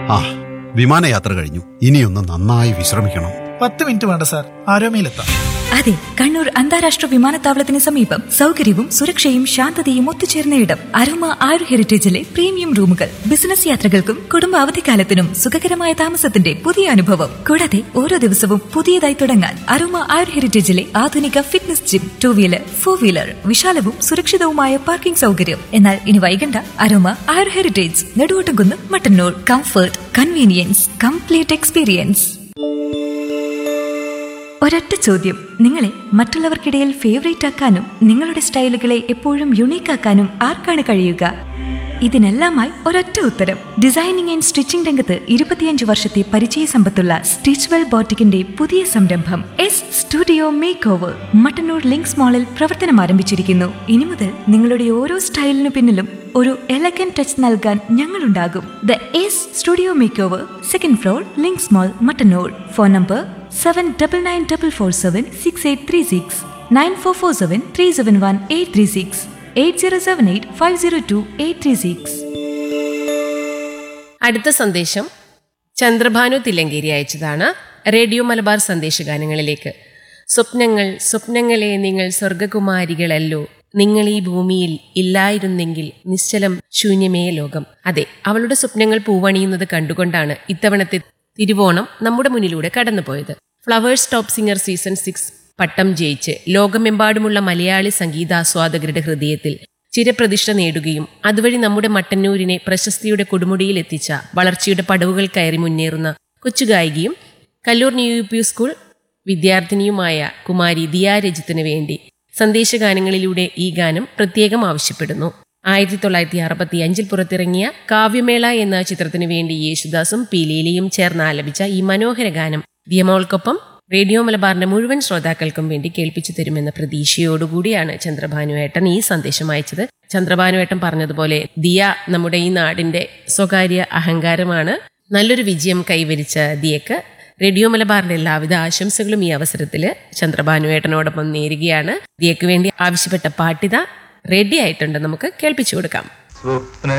ആ വിമാനയാത്ര കഴിഞ്ഞു ഇനിയൊന്ന് നന്നായി വിശ്രമിക്കണം പത്ത് മിനിറ്റ് വേണ്ട സാർ ആരോമയിലെത്താം അതെ കണ്ണൂർ അന്താരാഷ്ട്ര വിമാനത്താവളത്തിന് സമീപം സൗകര്യവും സുരക്ഷയും ശാന്തതയും ഒത്തുചേർന്ന ഇടം അരോമ ആയുർ ഹെറിറ്റേജിലെ പ്രീമിയം റൂമുകൾ ബിസിനസ് യാത്രകൾക്കും കുടുംബ അവധിക്കാലത്തിനും സുഖകരമായ താമസത്തിന്റെ പുതിയ അനുഭവം കൂടാതെ ഓരോ ദിവസവും പുതിയതായി തുടങ്ങാൻ അരോമ ആയുർ ഹെറിറ്റേജിലെ ആധുനിക fitness gym two wheeler four wheeler വിശാലവും സുരക്ഷിതവുമായ പാർക്കിംഗ് സൗകര്യം എന്നാൽ ഇനി വൈകണ്ട Aroma Ayur Heritage Neduvottumkunnu Mattannur comfort convenience complete experience ഒരൊറ്റ ചോദ്യം നിങ്ങളെ മറ്റുള്ളവർക്കിടയിൽ ഫേവറേറ്റ് ആക്കാനും നിങ്ങളുടെ സ്റ്റൈലുകളെ എപ്പോഴും യുണീക്ക് ആക്കാനും ആർക്കാണ് കഴിയുക ഇതിനെല്ലാമായി ഒരൊറ്റ ഉത്തരം ഡിസൈനിങ് ആൻഡ് സ്റ്റിച്ചിംഗ് രംഗത്ത് ഇരുപത്തിയഞ്ച് വർഷത്തെ പരിചയ സമ്പത്തുള്ള സ്റ്റിച്ച്വെൽ ബോട്ടിക്കിന്റെ പുതിയ സംരംഭം S studio makeover Mattannur Links മാളിൽ പ്രവർത്തനം ആരംഭിച്ചിരിക്കുന്നു ഇനി മുതൽ നിങ്ങളുടെ ഓരോ സ്റ്റൈലിനു പിന്നിലും ഒരു എലഗൻ ടച്ച് നൽകാൻ ഞങ്ങളുണ്ടാകും the S studio makeover second floor Links mall Mattannur phone number seven double nine double four seven six eight three six nine four four seven three seven one eight three six eight zero seven eight five zero two eight three six അടുത്ത സന്ദേശം ചന്ദ്രഭാനു തില്ലങ്കേരി അയച്ചതാണ് radio Malabar സന്ദേശഗാനങ്ങളിലേക്ക് സ്വപ്നങ്ങൾ സ്വപ്നങ്ങളെ നിങ്ങൾ സ്വർഗകുമാരികളല്ലോ നിങ്ങൾ ഈ ഭൂമിയിൽ ഇല്ലായിരുന്നെങ്കിൽ നിശ്ചലം ശൂന്യമേ ലോകം അതെ അവളുടെ സ്വപ്നങ്ങൾ പൂവണിയുന്നത് കണ്ടുകൊണ്ടാണ് ഇത്തവണത്തെ തിരുവോണം നമ്മുടെ മുന്നിലൂടെ കടന്നുപോയത് Flowers top singer season six പട്ടം ജയിച്ച് ലോകമെമ്പാടുമുള്ള മലയാളി സംഗീതാസ്വാദകരുടെ ഹൃദയത്തിൽ ചിരപ്രതിഷ്ഠ നേടുകയും അതുവഴി നമ്മുടെ മട്ടന്നൂരിനെ പ്രശസ്തിയുടെ കൊടുമുടിയിൽ എത്തിച്ച വളർച്ചയുടെ പടവുകൾ കയറി മുന്നേറുന്ന കൊച്ചുഗായികയും Kallur new U P school വിദ്യാർത്ഥിനിയുമായ കുമാരി ദിയ രജിത്തിന് വേണ്ടി സന്ദേശഗാനങ്ങളിലൂടെ ഈ ഗാനം പ്രത്യേകം ആവശ്യപ്പെടുന്നു ആയിരത്തി തൊള്ളായിരത്തി അറുപത്തി അഞ്ചിൽ പുറത്തിറങ്ങിയ കാവ്യമേള എന്ന ചിത്രത്തിനു വേണ്ടി യേശുദാസും പി ലീലയും ചേർന്ന് ആലപിച്ച ഈ മനോഹര ഗാനം ദിയമോൾക്കൊപ്പം റേഡിയോ മലബാറിന്റെ മുഴുവൻ ശ്രോതാക്കൾക്കും വേണ്ടി കേൾപ്പിച്ചു തരുമെന്ന പ്രതീക്ഷയോടുകൂടിയാണ് ചന്ദ്രഭാനുവേട്ടൻ ഈ സന്ദേശം അയച്ചത് ചന്ദ്രഭാനുവേട്ടൻ പറഞ്ഞതുപോലെ ദിയ നമ്മുടെ ഈ നാടിന്റെ സ്വകാര്യ അഹങ്കാരമാണ് നല്ലൊരു വിജയം കൈവരിച്ച ദിയക്ക് റേഡിയോ മലബാറിന്റെ എല്ലാവിധ ആശംസകളും ഈ അവസരത്തിൽ ചന്ദ്രഭാനുവേട്ടനോടൊപ്പം നേരുകയാണ് ദിയക്ക് വേണ്ടി ആവശ്യപ്പെട്ട പാട്ടിത റെഡി ആയിട്ടുണ്ട് നമുക്ക് കേൾപ്പിച്ചു കൊടുക്കാം സ്വപ്ന